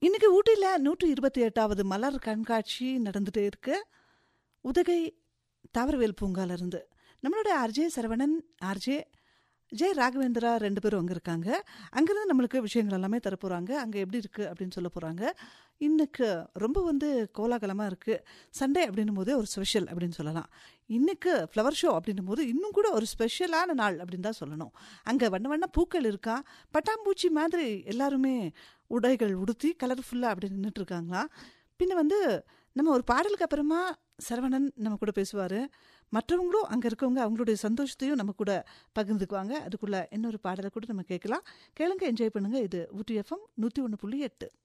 இன்னைக்கு ஊட்டியில் நூற்றி இருபத்தி எட்டாவது மலர் கண்காட்சி நடந்துட்டே இருக்கு உதகை தாவரவேல் பூங்கால இருந்து நம்மளோட ஆர்ஜே சரவணன் ஆர்ஜே ஜெய் ராகவேந்திரா ரெண்டு பேரும் அங்கே இருக்காங்க அங்கேருந்து நம்மளுக்கு விஷயங்கள் எல்லாமே தர போகிறாங்க அங்கே எப்படி இருக்குது அப்படின்னு சொல்ல போகிறாங்க இன்னைக்கு ரொம்ப வந்து கோலாகலமாக இருக்குது சண்டே அப்படின்னும் போது ஒரு ஸ்பெஷல் அப்படின்னு சொல்லலாம் இன்னைக்கு ஃப்ளவர் ஷோ அப்படின்னும் போது இன்னும் கூட ஒரு ஸ்பெஷலான நாள் அப்படின்னு தான் சொல்லணும் அங்கே வண்ண வண்ண பூக்கள் இருக்கா பட்டாம்பூச்சி மாதிரி எல்லாருமே உடைகள் உடுத்தி கலர்ஃபுல்லாக அப்படி நின்றுட்டு இருக்காங்களா பின்ன வந்து நம்ம ஒரு பாடலுக்கு அப்புறமா சரவணன் நம்ம கூட பேசுவார் மற்றவங்களும் அங்கே இருக்கவங்க அவங்களுடைய சந்தோஷத்தையும் நம்ம கூட பகிர்ந்துக்குவாங்க அதுக்குள்ள இன்னொரு பாடலை கூட நம்ம கேட்கலாம் கேளுங்க என்ஜாய் பண்ணுங்க இது ஊட்டி எஃப்எம் நூற்றி ஒன்று புள்ளி எட்டு